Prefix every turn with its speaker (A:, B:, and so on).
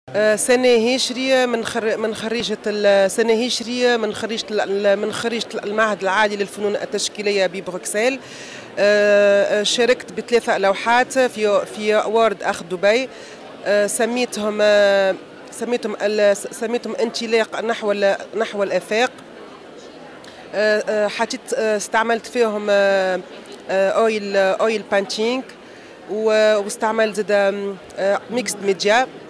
A: آه، سنة هجرية من خر... من خريجة السنة هجرية من خريجة من خريجة المعهد العالي للفنون التشكيلية ببروكسل آه، شاركت بثلاثة لوحات في في أوارد أخ دبي آه، سميتهم سميتهم سميتهم انطلاق نحو نحو الآفاق حطيت استعملت فيهم اويل اويل بانتينغ واستعملت زاد ميكس ميديا